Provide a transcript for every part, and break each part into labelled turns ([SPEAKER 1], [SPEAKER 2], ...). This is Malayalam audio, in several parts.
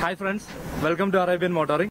[SPEAKER 1] Hi friends welcome to Arabian motoring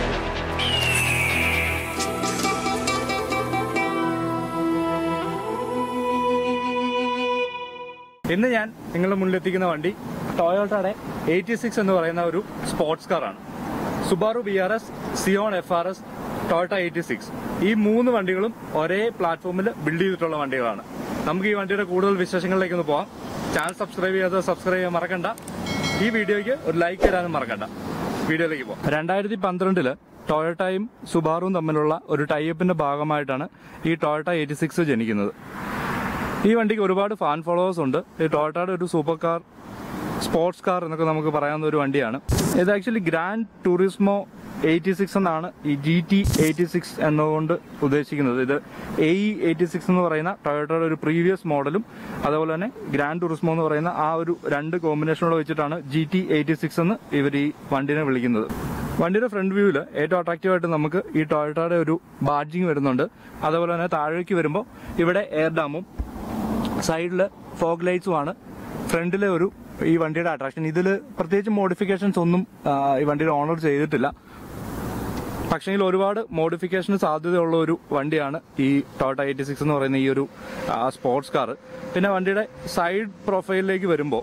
[SPEAKER 1] ഇന്ന് ഞാൻ നിങ്ങളുടെ മുന്നിലെത്തിക്കുന്ന വണ്ടി ടൊയോട്ടയുടെ എയ്റ്റി സിക്സ് എന്ന് പറയുന്ന ഒരു സ്പോർട്സ് കാറാണ് Subaru B R S Scion F R S Toyota eighty six ഈ മൂന്ന് വണ്ടികളും ഒരേ പ്ലാറ്റ്ഫോമിൽ ബിൽഡ് ചെയ്തിട്ടുള്ള വണ്ടികളാണ് നമുക്ക് ഈ വണ്ടിയുടെ കൂടുതൽ വിശേഷങ്ങളിലേക്ക് ഒന്ന് പോവാം ചാനൽ സബ്സ്ക്രൈബ് ചെയ്യാതെ സബ്സ്ക്രൈബ് ചെയ്യാൻ മറക്കണ്ട ഈ വീഡിയോയ്ക്ക് ഒരു ലൈക്ക് ഇടാനും മറക്കണ്ട വീഡിയോയിലേക്ക് പോകാം രണ്ടായിരത്തി പന്ത്രണ്ടില് ടൊയോട്ടയും സുബാറുവും തമ്മിലുള്ള ഒരു ടൈപ്പിന്റെ ഭാഗമായിട്ടാണ് ഈ ടൊയോട്ട എയ്റ്റി സിക്സ് ജനിക്കുന്നത് ഈ വണ്ടിക്ക് ഒരുപാട് ഫാൻ ഫോളോവേഴ്സ് ഉണ്ട് ഈ ടൊയോട്ടയുടെ ഒരു സൂപ്പർ കാർ സ്പോർട്സ് കാർ എന്നൊക്കെ നമുക്ക് പറയാവുന്ന ഒരു വണ്ടിയാണ് ഇത് actually Gran Turismo eighty six എന്നാണ് ഈ ജി ടി എയ്റ്റി സിക്സ് എന്നുകൊണ്ട് ഉദ്ദേശിക്കുന്നത് ഇത് എ എയ്റ്റി സിക്സ് എന്ന് പറയുന്ന ടൊയോട്ടയുടെ ഒരു പ്രീവിയസ് മോഡലും അതുപോലെ തന്നെ ഗ്രാൻഡ് ടൂറിസ്മോ എന്ന് പറയുന്ന ആ ഒരു രണ്ട് കോമ്പിനേഷനോട് വെച്ചിട്ടാണ് ജി ടി എയ്റ്റി സിക്സ് എന്ന് ഇവർ ഈ വണ്ടിനെ വിളിക്കുന്നത് വണ്ടിയുടെ ഫ്രണ്ട് വ്യൂവിൽ ഏറ്റവും അട്രാക്റ്റീവ് ആയിട്ട് നമുക്ക് ഈ ടൊയോട്ടയുടെ ഒരു ബാഡ്ജിങ് വരുന്നുണ്ട് അതുപോലെ തന്നെ താഴേക്ക് വരുമ്പോൾ ഇവിടെ എയർ ഡാമും സൈഡിൽ ഫോഗ് ലൈറ്റ്സുമാണ് ഫ്രണ്ടിലെ ഒരു ഈ വണ്ടിയുടെ അട്രാക്ഷൻ ഇതിൽ പ്രത്യേകിച്ച് മോഡിഫിക്കേഷൻസ് ഒന്നും ആ, ഈ വണ്ടിയുടെ ഓണർ ചെയ്തിട്ടില്ല പക്ഷേങ്കിൽ ഒരുപാട് മോഡിഫിക്കേഷന് സാധ്യതയുള്ള ഒരു വണ്ടിയാണ് ഈ ടോട്ട എയ്റ്റി സിക്സ് എന്ന് പറയുന്ന ഈ ഒരു സ്പോർട്സ് കാർ പിന്നെ വണ്ടിയുടെ സൈഡ് പ്രൊഫൈലിലേക്ക് വരുമ്പോൾ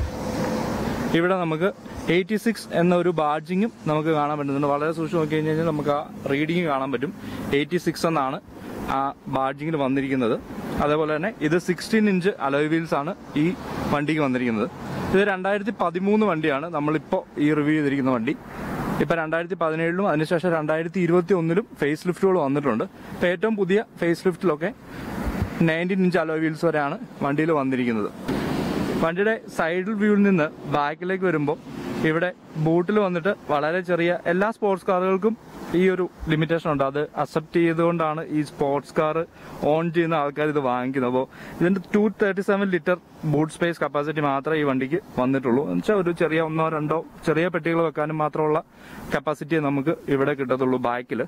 [SPEAKER 1] ഇവിടെ നമുക്ക് എയ്റ്റി സിക്സ് എന്ന ഒരു ബാഡ്ജിങ്ങും നമുക്ക് കാണാൻ പറ്റുന്നുണ്ട് വളരെ സൂക്ഷിച്ച് നോക്കി കഴിഞ്ഞ് കഴിഞ്ഞാൽ നമുക്ക് ആ റീഡിങ് കാണാൻ പറ്റും എയ്റ്റി സിക്സ് എന്നാണ് ആ ബാഡ്ജിങ്ങിൽ വന്നിരിക്കുന്നത് അതേപോലെ തന്നെ ഇത് സിക്സ്റ്റീൻ ഇഞ്ച് അലോയ് വീൽസ് ആണ് ഈ വണ്ടിക്ക് വന്നിരിക്കുന്നത് ഇത് രണ്ടായിരത്തി പതിമൂന്ന് വണ്ടിയാണ് നമ്മളിപ്പോൾ ഈ റിവ്യൂ ചെയ്തിരിക്കുന്ന വണ്ടി ഇപ്പൊ രണ്ടായിരത്തി പതിനേഴിലും അതിനുശേഷം രണ്ടായിരത്തി ഇരുപത്തി ഒന്നിലും ഫേസ് ലിഫ്റ്റുകൾ വന്നിട്ടുണ്ട് ഇപ്പൊ ഏറ്റവും പുതിയ ഫേസ് ലിഫ്റ്റിലൊക്കെ നയൻറ്റീൻ ഇഞ്ച് അലോയ് വീൽസ് വരെയാണ് വണ്ടിയിൽ വന്നിരിക്കുന്നത് വണ്ടിയുടെ സൈഡിൽ വ്യൂവിൽ നിന്ന് ബാക്കിലേക്ക് വരുമ്പോൾ ഇവിടെ ബൂട്ടിൽ വന്നിട്ട് വളരെ ചെറിയ എല്ലാ സ്പോർട്സ് കാറുകൾക്കും ഈ ഒരു ലിമിറ്റേഷൻ ഉണ്ട് അത് അക്സെപ്റ്റ് ചെയ്തുകൊണ്ടാണ് ഈ സ്പോർട്സ് കാർ ഓൺ ചെയ്യുന്ന ആൾക്കാർ ഇത് വാങ്ങിക്കുന്നത് അപ്പോൾ ഇതിന്റെ two thirty seven litre boot space capacity മാത്രമേ ഈ വണ്ടിക്ക് വന്നിട്ടുള്ളൂ എന്ന് വെച്ചാൽ ഒരു ചെറിയ ഒന്നോ രണ്ടോ ചെറിയ പെട്ടികൾ വെക്കാനും മാത്രമുള്ള കപ്പാസിറ്റി നമുക്ക് ഇവിടെ കിട്ടത്തുള്ളൂ ബാക്കിൽ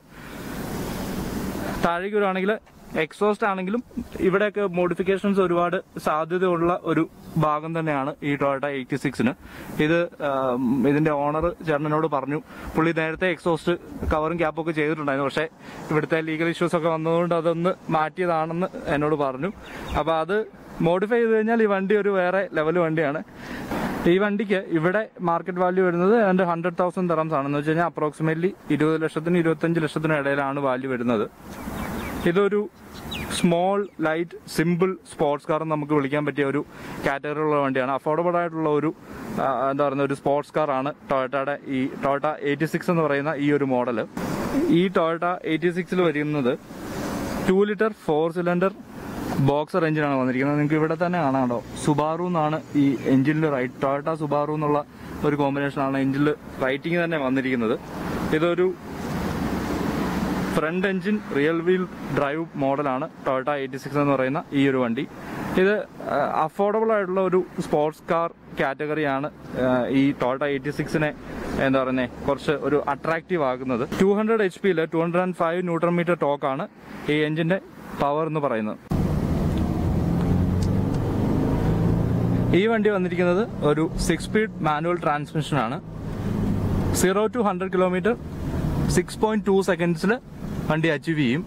[SPEAKER 1] താഴേക്ക് വരുവാണെങ്കിൽ എക്സോസ്റ്റ് ആണെങ്കിലും ഇവിടെയൊക്കെ മോഡിഫിക്കേഷൻസ് ഒരുപാട് സാധ്യതയുള്ള ഒരു ഭാഗം തന്നെയാണ് ഈ ടൊയോട്ട എയ്റ്റി സിക്സിന് ഇത് ആം, ഇതിന്റെ ഓണർ ചേട്ടനോട് പറഞ്ഞു പുള്ളി നേരത്തെ എക്സോസ്റ്റ് കവറും ക്യാപ്പും ഒക്കെ ചെയ്തിട്ടുണ്ടായിരുന്നു പക്ഷേ ഇവിടുത്തെ ലീഗൽ ഇഷ്യൂസ് ഒക്കെ വന്നതുകൊണ്ട് അതൊന്ന് മാറ്റിയതാണെന്ന് എന്നോട് പറഞ്ഞു അപ്പൊ അത് മോഡിഫൈ ചെയ്ത് കഴിഞ്ഞാൽ ഈ വണ്ടി ഒരു വേറെ ലെവൽ വണ്ടിയാണ് ഈ വണ്ടിക്ക് ഇവിടെ മാർക്കറ്റ് വാല്യൂ വരുന്നത് അതിന്റെ ഹൺഡ്രഡ് തൗസൻഡ് തെറംസ് ആണെന്ന് വെച്ച് കഴിഞ്ഞാൽ അപ്രോക്സിമേറ്റ്ലി ഇരുപത് ലക്ഷത്തിന് ഇരുപത്തഞ്ച് ലക്ഷത്തിന് ഇടയിലാണ് വാല്യൂ വരുന്നത് ഇതൊരു small light simple sports car എന്ന് നമുക്ക് വിളിക്കാൻ പറ്റിയ ഒരു കാറ്റഗറിയുള്ള വണ്ടിയാണ് അഫോർഡബിൾ ആയിട്ടുള്ള ഒരു ആ, എന്താ പറയുന്ന ഒരു സ്പോർട്സ് കാർ ആണ് ടൊയോട്ടയുടെ ഈ ടൊയോട്ട എയ്റ്റി സിക്സ് എന്ന് പറയുന്ന ഈ ഒരു മോഡൽ ഈ ടൊയോട്ട എയ്റ്റി സിക്സിൽ വരുന്നത് two litre four cylinder boxer എഞ്ചിനാണ് വന്നിരിക്കുന്നത് നിങ്ങൾക്ക് ഇവിടെ തന്നെ കാണാം കേട്ടോ സുബാറു എന്നാണ് ഈ എഞ്ചിനിൽ റൈറ്റ് ടൊയോട്ട സുബാറു എന്നുള്ള ഒരു കോമ്പിനേഷൻ ആണ് എഞ്ചിനിൽ റൈറ്റിംഗ് തന്നെ വന്നിരിക്കുന്നത് ഇതൊരു front engine rear wheel drive മോഡലാണ് ടൊയോട്ട എയ്റ്റി സിക്സ് എന്ന് പറയുന്ന ഈ ഒരു വണ്ടി ഇത് അഫോർഡബിൾ ആയിട്ടുള്ള ഒരു സ്പോർട്സ് കാർ കാറ്റഗറിയാണ് ഈ ടൊയോട്ട എയ്റ്റി സിക്സിനെ എന്താ പറയുന്നത് കുറച്ച് ഒരു അട്രാക്റ്റീവ് ആകുന്നത് ടു ഹൺഡ്രഡ് എച്ച് പിയിൽ two hundred and five newton metre ടോക്കാണ് ഈ എഞ്ചിന്റെ പവർ എന്ന് പറയുന്നത് ഈ വണ്ടി വന്നിരിക്കുന്നത് ഒരു സിക്സ് സ്പീഡ് മാനുവൽ ട്രാൻസ്മിഷൻ ആണ് zero to hundred kilometre six point two സെക്കൻഡ്സിൽ വണ്ടി അച്ചീവ് ചെയ്യും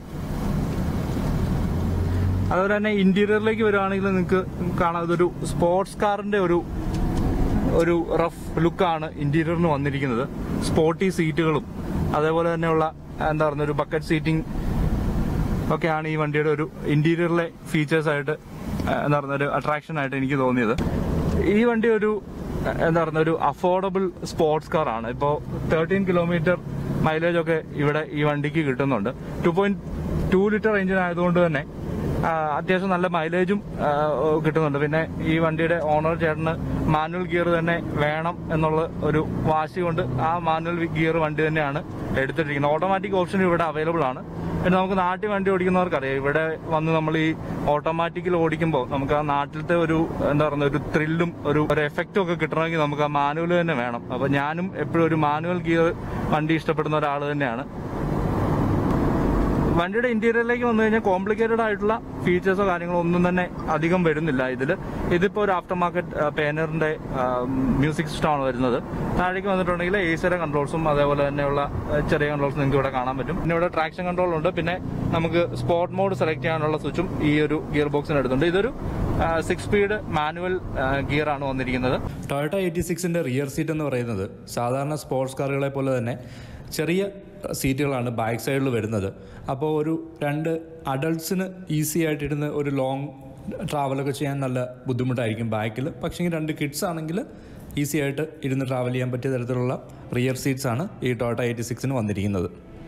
[SPEAKER 1] അതുപോലെ തന്നെ ഇന്റീരിയറിലേക്ക് വരുവാണെങ്കിൽ നിങ്ങൾക്ക് കാണാം ഇതൊരു സ്പോർട്സ് കാറിന്റെ ഒരു ഒരു റഫ് ലുക്കാണ് ഇന്റീരിയറിന് വന്നിരിക്കുന്നത് സ്പോർട്ടി സീറ്റുകളും അതേപോലെ തന്നെയുള്ള എന്താ പറയുക ഒരു ബക്കറ്റ് സീറ്റിംഗ് ഒക്കെയാണ് ഈ വണ്ടിയുടെ ഒരു ഇന്റീരിയറിലെ ഫീച്ചേഴ്സ് ആയിട്ട് ആ, എന്താ പറയുക ഒരു അട്രാക്ഷൻ ആയിട്ട് എനിക്ക് തോന്നിയത് ഈ വണ്ടി ഒരു ആ, എന്താ പറയുക ഒരു അഫോർഡബിൾ സ്പോർട്സ് കാർ ആണ് ഇപ്പോൾ തേർട്ടീൻ കിലോമീറ്റർ മൈലേജ് ഒക്കെ ഇവിടെ ഈ വണ്ടിക്ക് കിട്ടുന്നുണ്ട് two point two litre engine ആയതുകൊണ്ട് തന്നെ ആ, അത്യാവശ്യം നല്ല മൈലേജും ആ, കിട്ടുന്നുണ്ട് പിന്നെ ഈ വണ്ടിയുടെ ഓണർ ചേട്ടന് മാനുവൽ ഗിയർ തന്നെ വേണം എന്നുള്ള ഒരു വാശി കൊണ്ട് ആ മാനുവൽ ഗിയർ വണ്ടി തന്നെയാണ് എടുത്തിട്ടിരിക്കുന്നത് ഓട്ടോമാറ്റിക് ഓപ്ഷൻ ഇവിടെ അവൈലബിൾ ആണ് പിന്നെ നമുക്ക് നാട്ടിൽ വണ്ടി ഓടിക്കുന്നവർക്കറിയാം ഇവിടെ വന്ന് നമ്മൾ ഈ ഓട്ടോമാറ്റിക്കിൽ ഓടിക്കുമ്പോൾ നമുക്ക് ആ നാട്ടിലത്തെ ഒരു എന്താ പറയുക ഒരു ത്രില്ലും ഒരു ഒരു എഫക്റ്റും ഒക്കെ കിട്ടണമെങ്കിൽ നമുക്ക് ആ മാനുവൽ തന്നെ വേണം അപ്പൊ ഞാനും എപ്പോഴും ഒരു മാനുവൽ ഗിയർ വണ്ടി ഇഷ്ടപ്പെടുന്ന ഒരാൾ തന്നെയാണ് വണ്ടിയുടെ ഇന്റീരിയറിലേക്ക് വന്നു കഴിഞ്ഞാൽ കോംപ്ലിക്കേറ്റഡ് ആയിട്ടുള്ള ഫീച്ചേഴ്സോ കാര്യങ്ങളോ ഒന്നും തന്നെ അധികം വരുന്നില്ല ഇതിൽ ഇതിപ്പോ ഒരു ആഫ്റ്റർ മാർക്കറ്റ് പേനറിന്റെ മ്യൂസിക് സിസ്റ്റം ആണ് വരുന്നത് താഴേക്ക് വന്നിട്ടുണ്ടെങ്കിൽ ഏസിയുടെ കൺട്രോൾസും അതേപോലെ തന്നെയുള്ള ആ, ചെറിയ കൺട്രോൾസ് നിങ്ങൾക്ക് ഇവിടെ കാണാൻ പറ്റും പിന്നെ ഇവിടെ ട്രാക്ഷൻ കൺട്രോൾ ഉണ്ട് പിന്നെ നമുക്ക് സ്പോർട്ട് മോഡ് സെലക്ട് ചെയ്യാനുള്ള സ്വിച്ചും ഈ ഒരു ഗിയർ ബോക്സിന് എടുത്തുണ്ട് ഇതൊരു സിക്സ് സ്പീഡ് മാനുവൽ ഗിയർ ആണ് വന്നിരിക്കുന്നത് ടൊയോട്ട എയ്റ്റി സിക്സിന്റെ റിയർ സീറ്റ് എന്ന് പറയുന്നത് സാധാരണ സ്പോർട്സ് കാറുകളെ പോലെ തന്നെ ചെറിയ സീറ്റുകളാണ് ബാക്ക് സൈഡിൽ വരുന്നത് അപ്പോൾ ഒരു രണ്ട് അഡൾട്ട്സിന് ഈസി ആയിട്ടിരുന്ന് ഒരു ലോങ് ട്രാവലൊക്കെ ചെയ്യാൻ നല്ല ബുദ്ധിമുട്ടായിരിക്കും ബാക്കിൽ പക്ഷേ രണ്ട് കിഡ്സ് ആണെങ്കിൽ ഈസി ആയിട്ട് ഇരുന്ന് ട്രാവൽ ചെയ്യാൻ പറ്റിയ തരത്തിലുള്ള റിയർ സീറ്റ്സ് ആണ് ഈ ടൊയോട്ട എയ്റ്റി സിക്സിന് വന്നിരിക്കുന്നത്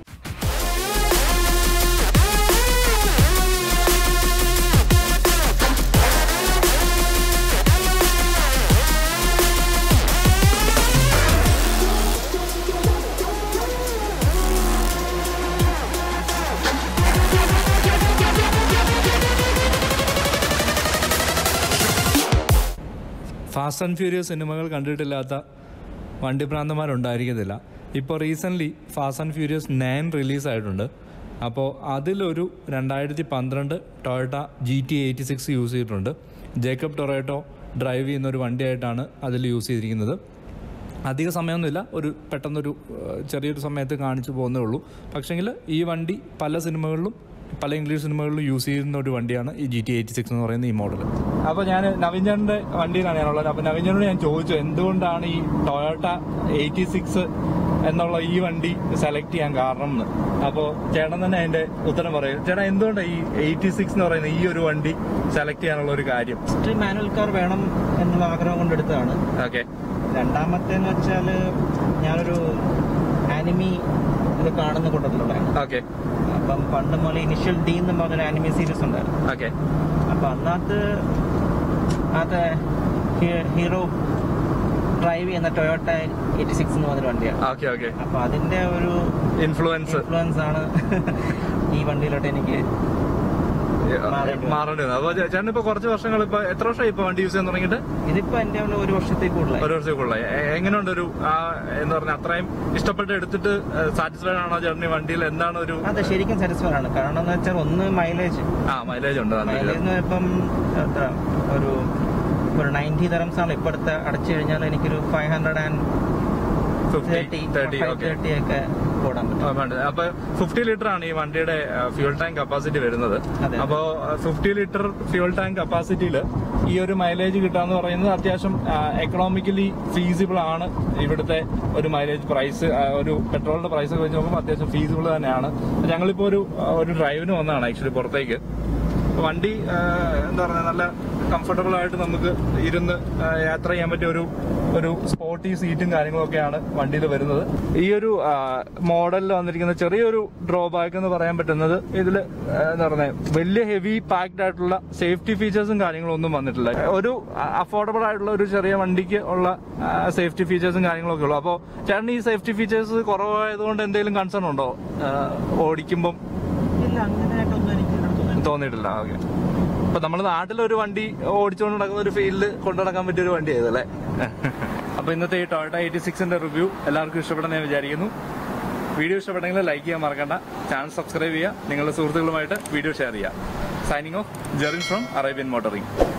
[SPEAKER 1] ഫാസ്റ്റ് ആൻഡ് ഫ്യൂരിയസ് സിനിമകൾ കണ്ടിട്ടില്ലാത്ത വണ്ടിഭ്രാന്തന്മാരുണ്ടായിരിക്കത്തില്ല ഇപ്പോൾ recently Fast and Furious nine റിലീസായിട്ടുണ്ട് അപ്പോൾ അതിലൊരു രണ്ടായിരത്തി പന്ത്രണ്ട് Toyota G T eighty six use ചെയ്തിട്ടുണ്ട് ജേക്കബ് ടൊറേറ്റോ ഡ്രൈവ് ചെയ്യുന്ന ഒരു വണ്ടിയായിട്ടാണ് അതിൽ യൂസ് ചെയ്തിരിക്കുന്നത് അധിക സമയമൊന്നുമില്ല ഒരു പെട്ടെന്നൊരു ഏഹ്, ചെറിയൊരു സമയത്ത് കാണിച്ചു പോകുന്നേ ഉള്ളൂ പക്ഷേങ്കിൽ ഈ വണ്ടി പല സിനിമകളിലും പല ഇംഗ്ലീഷ് സിനിമകളിലും യൂസ് ചെയ്യുന്ന ഒരു വണ്ടിയാണ് ഈ ജി ടി എയ്റ്റി സിക്സ് എന്ന് പറയുന്ന ഈ മോഡൽ അപ്പോൾ ഞാൻ നവീൻചാണ്ടിന്റെ വണ്ടിയിലാണ് ഞാനുള്ളത് അപ്പോൾ നവീൻചാനോട് ഞാൻ ചോദിച്ചു എന്തുകൊണ്ടാണ് ഈ ടൊയോട്ട എയ്റ്റി സിക്സ് എന്നുള്ള ഈ വണ്ടി സെലക്ട് ചെയ്യാൻ കാരണം എന്ന് അപ്പോൾ ചേട്ടൻ തന്നെ അതിന്റെ ഉത്തരം പറയും ചേട്ടാ എന്തുകൊണ്ടാണ് ഈ എയ്റ്റി സിക്സ് എന്ന് പറയുന്ന ഈ ഒരു വണ്ടി സെലക്ട് ചെയ്യാനുള്ള ഒരു കാര്യം
[SPEAKER 2] ഫസ്റ്റ് മാനുവൽ കാർ വേണം എന്നുള്ള ആഗ്രഹം കൊണ്ട് എടുത്തതാണ്
[SPEAKER 1] ഓക്കെ
[SPEAKER 2] രണ്ടാമത്തേന്ന് വെച്ചാല് ഞാനൊരു ആനിമി ഇത് കാണുന്ന കൂട്ടത്തിലുള്ളതാണ്
[SPEAKER 1] ഓക്കെ
[SPEAKER 2] അപ്പം പണ്ട് മുതൽ ഇനിഷ്യൽ ഡി എന്ന് പറഞ്ഞൊരു ആനിമി സീരീസ് ഉണ്ടായിരുന്നു
[SPEAKER 1] ഓക്കെ
[SPEAKER 2] അപ്പൊ അന്നകത്ത് അത് ഹീറോ ഡ്രൈവ് ചെയ്യുന്ന ടൊയോട്ട എയ്റ്റി സിക്സ് എന്ന് പറഞ്ഞൊരു വണ്ടിയാണ്
[SPEAKER 1] ഓക്കെ ഓക്കെ
[SPEAKER 2] അപ്പൊ അതിന്റെ ഒരു
[SPEAKER 1] ഇൻഫ്ലുവൻസ്
[SPEAKER 2] ഇൻഫ്ലുവൻസ് ആണ് ഈ വണ്ടിയിലോട്ട് എനിക്ക് മാറേണ്ടി വന്നു.
[SPEAKER 1] മാറേണ്ടി വന്നു അപ്പൊ ചേട്ടൻ ഇപ്പൊ കുറച്ച് വർഷങ്ങൾ ഇപ്പൊ എത്ര വർഷമായി ഇപ്പൊ വണ്ടി യൂസ് ചെയ്യാൻ തുടങ്ങിയിട്ട്
[SPEAKER 2] ഇതിപ്പോ എന്റെ ഉള്ള ഒരു വർഷത്തിൽ കൂടുതലായി
[SPEAKER 1] ഒരു വർഷത്തേക്കുള്ള എങ്ങനെയുണ്ട് ഒരു ആ എന്താ പറഞ്ഞ അത്രയും ഇഷ്ടപ്പെട്ട് എടുത്തിട്ട് സാറ്റിസ്ഫൈഡ് ആണോ ചേട്ടൻ ഈ വണ്ടിയിൽ എന്താണ് ഒരു
[SPEAKER 2] അതെ ശരിക്കും സാറ്റിസ്ഫൈഡ് ആണ് കാരണം എന്ന് വെച്ചാൽ ഒന്ന് മൈലേജ്
[SPEAKER 1] ആ മൈലേജ് ഉണ്ട് നല്ല
[SPEAKER 2] മൈലേജ് എന്ന് ഇപ്പം എത്ര ഒരു ഒരു നയൻറ്റി തരംസ് ആണ് ഇപ്പൊ അടുത്ത് അടച്ചു കഴിഞ്ഞാൽ എനിക്കൊരു five hundred and
[SPEAKER 1] fifty
[SPEAKER 2] thirty
[SPEAKER 1] thirty
[SPEAKER 2] five
[SPEAKER 1] okay
[SPEAKER 2] thirty ഒക്കെ ഓടാൻ പറ്റും
[SPEAKER 1] അപ്പൊ ഫിഫ്റ്റി ലിറ്റർ ആണ് ഈ വണ്ടിയുടെ ഫ്യൂൽ ടാങ്ക് കപ്പാസിറ്റി വരുന്നത്
[SPEAKER 2] അതെ.
[SPEAKER 1] അപ്പോ ഫിഫ്റ്റി ലിറ്റർ ഫ്യൂൽ ടാങ്ക് കപ്പാസിറ്റിയിൽ ഈ ഒരു മൈലേജ് കിട്ടാന്ന് പറയുന്നത് അത്യാവശ്യം എക്കണോമിക്കലി ഫീസിബിൾ ആണ് ഇവിടുത്തെ ഒരു മൈലേജ് പ്രൈസ് ഒരു പെട്രോളിന്റെ പ്രൈസ് ഒക്കെ വെച്ച് നോക്കുമ്പോൾ അത്യാവശ്യം ഫീസിബിൾ തന്നെയാണ് ഞങ്ങളിപ്പോ ഒരു ആ, ഒരു ഡ്രൈവിന് വന്നതാണ് ആക്ച്വലി പുറത്തേക്ക് വണ്ടി ആ, എന്താ പറയുക നല്ല കംഫർട്ടബിൾ ആയിട്ട് നമുക്ക് ഇരുന്ന് ആ, യാത്ര ചെയ്യാൻ പറ്റിയ ഒരു ഒരു സ്പോർട്ടി സീറ്റും കാര്യങ്ങളൊക്കെയാണ് വണ്ടിയിൽ വരുന്നത് ഈ ഒരു മോഡലിൽ വന്നിരിക്കുന്ന ചെറിയൊരു ഡ്രോബാക്ക് എന്ന് പറയാൻ പറ്റുന്നത് ഇതിൽ എന്താ പറയുക വലിയ ഹെവി പാക്ഡ് ആയിട്ടുള്ള സേഫ്റ്റി ഫീച്ചേഴ്സും കാര്യങ്ങളും ഒന്നും വന്നിട്ടില്ല ഒരു അഫോർഡബിൾ ആയിട്ടുള്ള ഒരു ചെറിയ വണ്ടിക്ക് ഉള്ള സേഫ്റ്റി ഫീച്ചേഴ്സും കാര്യങ്ങളൊക്കെ ഉള്ളൂ അപ്പോൾ ചേട്ടൻ ഈ സേഫ്റ്റി ഫീച്ചേഴ്സ് കുറവായതുകൊണ്ട് എന്തെങ്കിലും കൺസേൺ ഉണ്ടോ ആ, ഓടിക്കുമ്പം
[SPEAKER 2] ഇല്ല അങ്ങനെയായിട്ടൊന്നും എനിക്ക് ഇതിനകത്ത് തോന്നിയില്ല.
[SPEAKER 1] തോന്നിയിട്ടില്ല ഓക്കെ അപ്പൊ നമ്മുടെ നാട്ടിലൊരു വണ്ടി ഓടിച്ചുകൊണ്ട് നടക്കുന്ന ഒരു ഫീൽഡിൽ കൊണ്ടു നടക്കാൻ പറ്റിയ ഒരു വണ്ടി ആയതല്ലേ അപ്പൊ ഇന്നത്തെ ഈ ടൊയോട്ട എയ്റ്റി സിക്സിന്റെ റിവ്യൂ എല്ലാവർക്കും ഇഷ്ടപ്പെടുന്ന ഞാൻ വിചാരിക്കുന്നു വീഡിയോ ഇഷ്ടപ്പെട്ടെങ്കിൽ ലൈക്ക് ചെയ്യാൻ മറക്കണ്ട ചാനൽ സബ്സ്ക്രൈബ് ചെയ്യുക നിങ്ങളുടെ സുഹൃത്തുക്കളുമായിട്ട് വീഡിയോ ഷെയർ ചെയ്യുക signing off Jerin from Arabian motoring